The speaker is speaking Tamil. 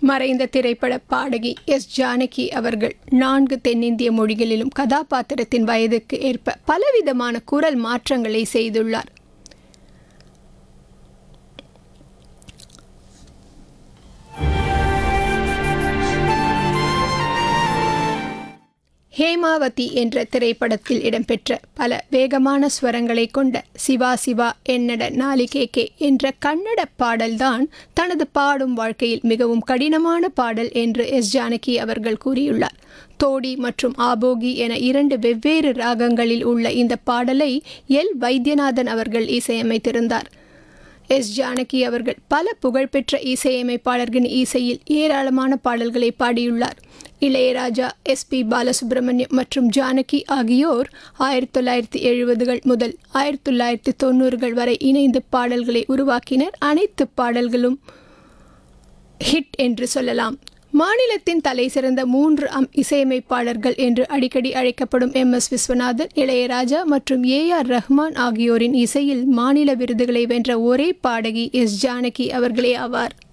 மறைந்த திரைப்பட பாடகி எஸ் ஜானகி அவர்கள் நான்கு தென்னிந்திய மொழிகளிலும் கதாபாத்திரத்தின் வயதுக்கு ஏற்ப பலவிதமான குரல் மாற்றங்களை செய்துள்ளார் ஹேமாவதி என்ற திரைப்படத்தில் இடம்பெற்ற பல வேகமான ஸ்வரங்களை கொண்ட சிவா சிவா என்னட நாளிகேகே என்ற கன்னட பாடல்தான் தனது பாடும் வாழ்க்கையில் மிகவும் கடினமான பாடல் என்று எஸ் ஜானகி அவர்கள் கூறியுள்ளார் தோடி மற்றும் ஆபோகி என இரண்டு வெவ்வேறு ராகங்களில் உள்ள இந்த பாடலை எல் வைத்தியநாதன் அவர்கள் இசையமைத்திருந்தார் எஸ் ஜானகி அவர்கள் பல புகழ்பெற்ற இசையமைப்பாளர்களின் இசையில் ஏராளமான பாடல்களை பாடியுள்ளார் இளையராஜா எஸ் பி பாலசுப்ரமணியம் மற்றும் ஜானகி ஆகியோர் ஆயிரத்தி தொள்ளாயிரத்தி எழுபதுகள் முதல் ஆயிரத்தி தொள்ளாயிரத்தி தொண்ணூறுகள் வரை இணைந்து பாடல்களை உருவாக்கினர் அனைத்து பாடல்களும் ஹிட் என்று சொல்லலாம் மாநிலத்தின் தலை சிறந்த மூன்று அம் இசையமைப்பாளர்கள் என்று அடிக்கடி அழைக்கப்படும் எம் எஸ் விஸ்வநாதன் இளையராஜா மற்றும் ஏ ஆர் ரஹ்மான் ஆகியோரின் இசையில் மாநில விருதுகளை வென்ற ஒரே பாடகி எஸ் ஜானகி அவர்களே ஆவார்